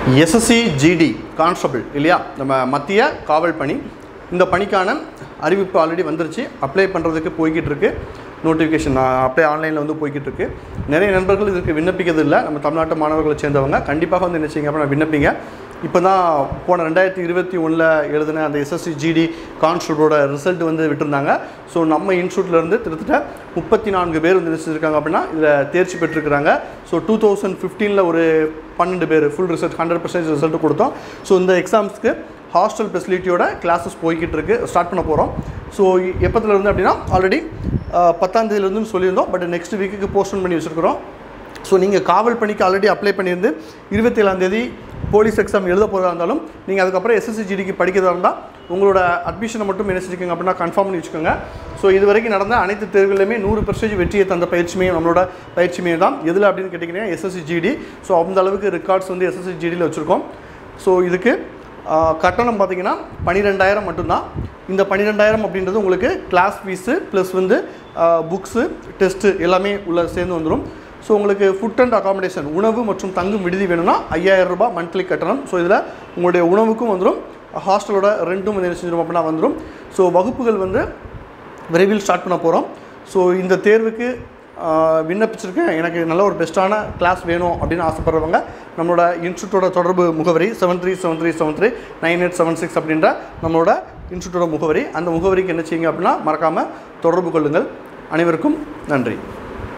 SSC GD constable இல்லையா நம்ம மத்திய காவல் பணி இந்த பணிக்கான அறிவிப்பு ஆல்ரெடி வந்துருச்சு அப்ளை பண்ணுறதுக்கு போய்கிட்டு இருக்கு நோட்டிஃபிகேஷன் அப்ளை ஆன்லைனில் வந்து போய்கிட்டு இருக்கு நிறைய நண்பர்கள் இதற்கு விண்ணப்பிக்கிறது இல்லை நம்ம தமிழ்நாட்டு மாணவர்களை சேர்ந்தவங்க கண்டிப்பாக வந்து என்ன செய்யுங்க அப்படின்னா விண்ணப்பிங்க இப்போ தான் போன ரெண்டாயிரத்தி இருபத்தி ஒன்றில் எழுதின அந்த எஸ்எஸ்சி ஜிடி கான்ஸ்டபிளோட ரிசல்ட் வந்து விட்டுருந்தாங்க ஸோ நம்ம இன்ஸ்டியூட்லேருந்து கிட்டத்தட்ட முப்பத்தி நான்கு பேர் வந்து நினைச்சிருக்காங்க அப்படின்னா இதில் தேர்ச்சி பெற்றிருக்கிறாங்க ஸோ டூ தௌசண்ட் ஃபிஃப்டீனில் ஒரு பன்னெண்டு பேர் full result hundred percentage result கொடுத்தோம் ஸோ இந்த எக்ஸாம்ஸ்க்கு ஹாஸ்டல் ஃபெசிலிட்டியோட கிளாஸஸ் போய்கிட்டு இருக்கு ஸ்டார்ட் பண்ண போகிறோம் ஸோ எப்பத்துல இருந்து அப்படின்னா ஆல்ரெடி பத்தாம் தேதியிலேருந்து சொல்லியிருந்தோம் பட் நெக்ஸ்ட் வீக்குக்கு போஸ்ட்போன் பண்ணி வச்சுருக்கிறோம் ஸோ நீங்கள் காவல் பணிக்கு ஆல்ரெடி அப்ளை பண்ணியிருந்து இருபத்தேழாம் தேதி போலீஸ் எக்ஸாம் எழுத போகிறதா இருந்தாலும் நீங்கள் அதுக்கப்புறம் எஸ்எஸ்சி ஜிடிக்கு படிக்கிறதா இருந்தால் உங்களோட அட்மிஷனை மட்டும் என்ன செஞ்சுக்கோங்க அப்படின்னா கன்ஃபார்ம் பண்ணி வச்சுக்கோங்க ஸோ இது வரைக்கும் நடந்த அனைத்து தேர்வுகளிலுமே நூறு பெர்சன்டேஜ் வெற்றியை தந்த பயிற்சியுமே நம்மளோட பயிற்சியுமே தான் எதில் அப்படின்னு கேட்டிங்கன்னா எஸ்எஸ்சி ஜிடி ஸோ அந்த அளவுக்கு ரெக்கார்ட்ஸ் வந்து எஸ்எஸ்சி ஜிடியில் வச்சுருக்கோம் ஸோ இதுக்கு ஆஹ், கட்டணம் பார்த்தீங்கன்னா பன்னிரெண்டாயிரம் மட்டும்தான் இந்த பன்னிரெண்டாயிரம் அப்படின்றது உங்களுக்கு கிளாஸ் ஃபீஸு ப்ளஸ் வந்து புக்ஸு டெஸ்ட்டு எல்லாமே உள்ள சேர்ந்து வந்துடும் ஸோ உங்களுக்கு ஃபுட் அண்ட் அகாமடேஷன் உணவு மற்றும் தங்கும் விடுதி வேணும்னா ஐயாயிரம் ரூபாய் மந்த்லி கட்டணம் ஸோ இதில் உங்களுடைய உணவுக்கும் வந்துடும் ஹாஸ்டலோட ரெண்ட்டும் வந்து என்ன செஞ்சிடும் அப்படின்னா வந்துடும் ஸோ வகுப்புகள் வந்து விரைவில் ஸ்டார்ட் பண்ண போகிறோம் ஸோ இந்த தேர்வுக்கு ஆஹ், விண்ணப்பிச்சிருக்கேன் எனக்கு நல்ல ஒரு பெஸ்ட்டான கிளாஸ் வேணும் அப்படின்னு ஆசைப்படுறவங்க நம்மளோட இன்ஸ்டியூட்டோட தொடர்பு முகவரி seven three seven three seven three nine eight seven six அப்படின்ற நம்மளோட இன்ஸ்டியூட்டோட முகவரி அந்த முகவரிக்கு என்ன செய்யுங்க அப்படின்னா மறக்காமல் தொடர்பு கொள்ளுங்கள் அனைவருக்கும் நன்றி